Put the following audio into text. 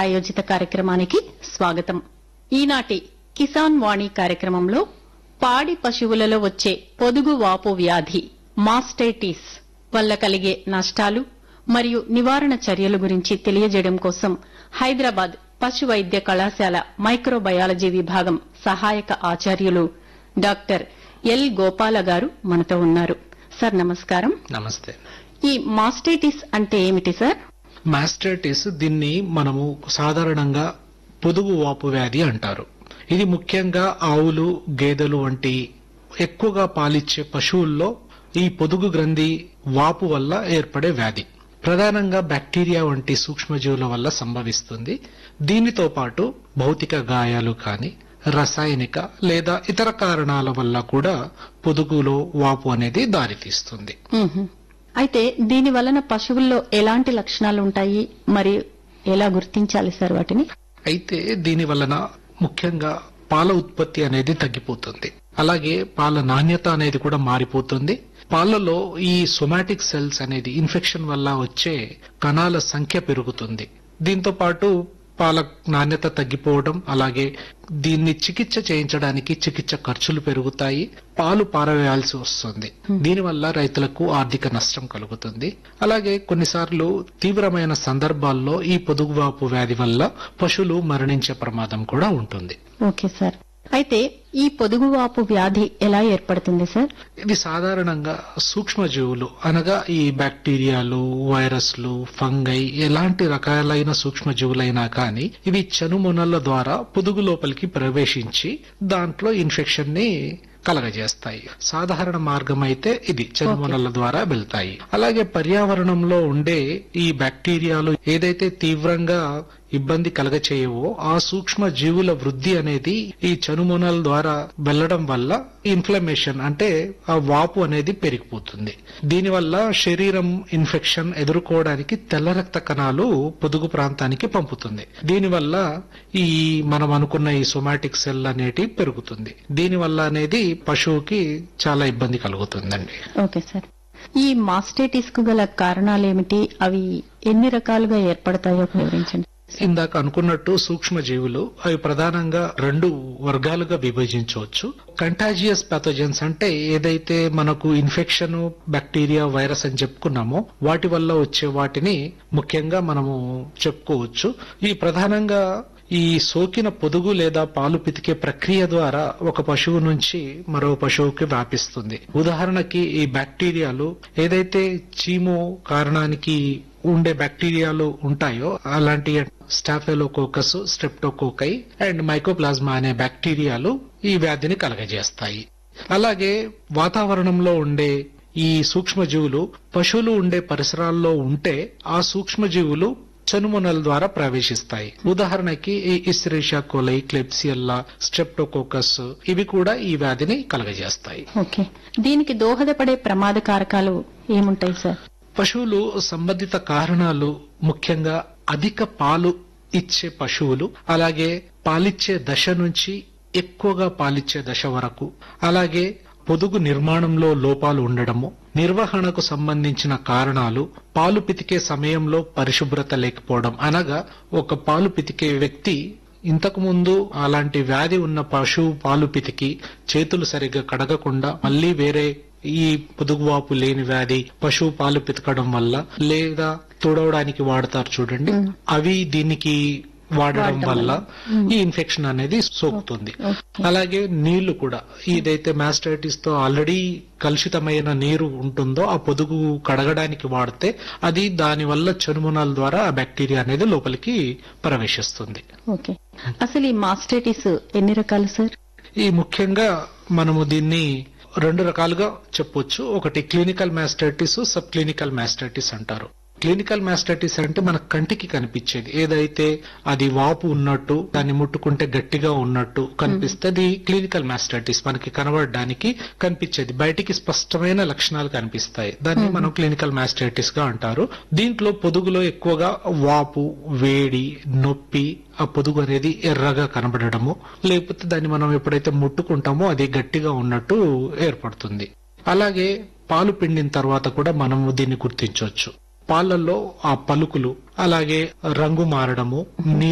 ప్రాయోజిత కార్యక్రమానికి స్వాగతం ఈనాటి కిసాన్ వాణి కార్యక్రమంలో పాడి పశువులలో వచ్చే పొదుగు వాపు వ్యాధి మాస్టైటిస్ వల్ల కలిగే నష్టాలు మరియు నివారణ చర్యల గురించి తెలియజేయడం కోసం హైదరాబాద్ పశు వైద్య కళాశాల మైక్రోబయాలజీ విభాగం సహాయక ఆచార్యులు డాక్టర్ ఎల్ గోపాల గారు మనతో ఉన్నారు సార్ నమస్కారం నమస్తే ఈ మాస్టైటిస్ అంటే ఏమిటి సార్ మాస్టైటిస్ దీన్ని మనము సాధారణంగా పొదుగు వాపు వ్యాధి అంటారు ఇది ముఖ్యంగా ఆవులు గేదెలు వంటి ఎక్కువగా పాలిచ్చే పశువుల్లో ఈ పొదుగు గ్రంథి వాపు వల్ల ఏర్పడే వ్యాధి ప్రధానంగా బ్యాక్టీరియా వంటి సూక్ష్మజీవుల వల్ల సంభవిస్తుంది దీనితో పాటు భౌతిక గాయాలు కానీ రసాయనిక లేదా ఇతర కారణాల వల్ల కూడా పొదుగులో వాపు అనేది దారితీస్తుంది మ్మ్హ. అయితే దీని వలన పశువుల్లో ఎలాంటి లక్షణాలు ఉంటాయి మరి ఎలా గుర్తించాలి సార్ వాటిని అయితే దీని వలన ముఖ్యంగా పాల ఉత్పత్తి అనేది తగ్గిపోతుంది అలాగే పాల నాణ్యత అనేది కూడా మారిపోతుంది పాలలో ఈ సొమాటిక్ సెల్స్ అనేది ఇన్ఫెక్షన్ వల్ల వచ్చే కణాల సంఖ్య పెరుగుతుంది దీంతో పాటు పాల నాణ్యత తగ్గిపోవడం అలాగే దీన్ని చికిత్స చేయించడానికి చికిత్స ఖర్చులు పెరుగుతాయి పాలు పారవేయాల్సి వస్తుంది దీనివల్ల రైతులకు ఆర్థిక నష్టం కలుగుతుంది అలాగే కొన్నిసార్లు తీవ్రమైన సందర్భాల్లో ఈ పొదుగువాపు వ్యాధి వల్ల పశువులు మరణించే ప్రమాదం కూడా ఉంటుంది ఓకే సార్ అయితే ఈ పొదుగువాపు వ్యాధి ఎలా ఏర్పడుతుంది సార్ ఇది సాధారణంగా సూక్ష్మజీవులు అనగా ఈ బ్యాక్టీరియాలు వైరస్లు ఫంగై ఎలాంటి రకాలైన సూక్ష్మజీవులైనా కానీ ఇవి చనుమొనల ద్వారా పొదుగు లోపలికి ప్రవేశించి దాంట్లో ఇన్ఫెక్షన్ ని కలగజేస్తాయి సాధారణ మార్గం అయితే ఇది చనుమొనల ద్వారా వెళ్తాయి అలాగే పర్యావరణంలో ఉండే ఈ బ్యాక్టీరియాలు ఏదైతే తీవ్రంగా ఇబ్బంది కలగచేయవో ఆ సూక్ష్మ జీవుల వృద్ధి అనేది ఈ చనుమొనల ద్వారా వెళ్లడం వల్ల ఇన్ఫ్లమేషన్ అంటే ఆ వాపు అనేది పెరిగిపోతుంది దీనివల్ల శరీరం ఇన్ఫెక్షన్ ఎదుర్కోవడానికి తెల్ల రక్త కణాలు పొదుగు ప్రాంతానికి పంపుతుంది దీనివల్ల ఈ మనం అనుకున్న ఈ సొమాటిక్ సెల్ అనేటి పెరుగుతుంది దీనివల్ల అనేది పశువుకి చాలా ఇబ్బంది కలుగుతుందండి ఓకే సార్ ఈ మాస్టైటిస్ కు గల కారణాలేమిటి అవి ఎన్ని రకాలుగా ఏర్పడతాయో వివరించండి ఇందాక అనుకున్నట్టు సూక్ష్మ జీవులు అవి ప్రధానంగా రెండు వర్గాలుగా విభజించవచ్చు కంటాజియస్ పాథోజన్స్ అంటే ఏదైతే మనకు ఇన్ఫెక్షన్ బ్యాక్టీరియా వైరస్ అని చెప్పుకున్నామో వాటి వల్ల వచ్చే వాటిని ముఖ్యంగా మనము చెప్పుకోవచ్చు ఈ ప్రధానంగా ఈ సోకిన పొదుగు లేదా పాలు పితికే ప్రక్రియ ద్వారా ఒక పశువు నుంచి మరో పశువుకి వ్యాపిస్తుంది ఉదాహరణకి ఈ బ్యాక్టీరియాలు ఏదైతే చీమో కారణానికి ఉండే బ్యాక్టీరియాలు ఉంటాయో అలాంటి స్టాఫెలోకోకస్ స్ట్రెప్టోకోకై అండ్ మైకోప్లాజ్మా అనే బ్యాక్టీరియాలు ఈ వ్యాధిని కలగజేస్తాయి అలాగే వాతావరణంలో ఉండే ఈ సూక్ష్మజీవులు పశువులు ఉండే పరిసరాల్లో ఉంటే ఆ సూక్ష్మజీవులు చనుమొనల ద్వారా ప్రవేశిస్తాయి ఉదాహరణకి ఈ ఇస్రేషియా కోలై క్లెప్సియల్లా స్ట్రెప్టోకోకస్ ఇవి కూడా ఈ వ్యాధిని కలగజేస్తాయి ఓకే దీనికి దోహదపడే ప్రమాద కారకాలు ఏముంటాయి సార్ పశువులు సంబంధిత కారణాలు ముఖ్యంగా అధిక పాలు ఇచ్చే పశువులు అలాగే పాలిచ్చే దశ నుంచి ఎక్కువగా పాలిచ్చే దశ వరకు అలాగే పొదుగు నిర్మాణంలో లోపాలు ఉండడము నిర్వహణకు సంబంధించిన కారణాలు పాలు పితికే సమయంలో పరిశుభ్రత లేకపోవడం అనగా ఒక పాలు పితికే వ్యక్తి ఇంతకు ముందు అలాంటి వ్యాధి ఉన్న పశువు పాలు పితికి చేతులు సరిగ్గా కడగకుండా మళ్ళీ వేరే ఈ పొదుగువాపు లేని వ్యాధి పశువు పాలు పితకడం వల్ల లేదా తుడవడానికి వాడతారు చూడండి అవి దీనికి వాడడం వల్ల ఈ ఇన్ఫెక్షన్ అనేది సోకుతుంది అలాగే నీళ్లు కూడా ఏదైతే మాస్టైటిస్ తో ఆల్రెడీ కలుషితమైన నీరు ఉంటుందో ఆ పొదుగు కడగడానికి వాడితే అది దాని వల్ల చనుమొనాల ద్వారా ఆ బ్యాక్టీరియా అనేది లోపలికి ప్రవేశిస్తుంది ఓకే అసలు ఈ మాస్టైటిస్ ఎన్ని రకాలు సార్ ఈ ముఖ్యంగా మనము దీన్ని రెండు రకాలుగా చెప్పొచ్చు ఒకటి clinical mastitis sub clinical mastitis అంటారు క్లినికల్ మాస్టైటిస్ అంటే మన కంటికి కనిపించేది ఏదైతే అది వాపు ఉన్నట్టు దాన్ని ముట్టుకుంటే గట్టిగా ఉన్నట్టు కనిపిస్తే అది క్లినికల్ మాస్టైటిస్ మనకి కనబడడానికి కనిపించేది బయటికి స్పష్టమైన లక్షణాలు కనిపిస్తాయి దాన్ని మనం క్లినికల్ మాస్టైటిస్ గా అంటారు దీంట్లో పొదుగులో ఎక్కువగా వాపు వేడి నొప్పి ఆ పొదుగు అనేది ఎర్రగా కనబడడము లేకపోతే దాన్ని మనం ఎప్పుడైతే ముట్టుకుంటామో అది గట్టిగా ఉన్నట్టు ఏర్పడుతుంది అలాగే పాలు పిండిన తర్వాత కూడా మనము దీన్ని గుర్తించవచ్చు పాలల్లో ఆ పలుకులు అలాగే రంగు మారడము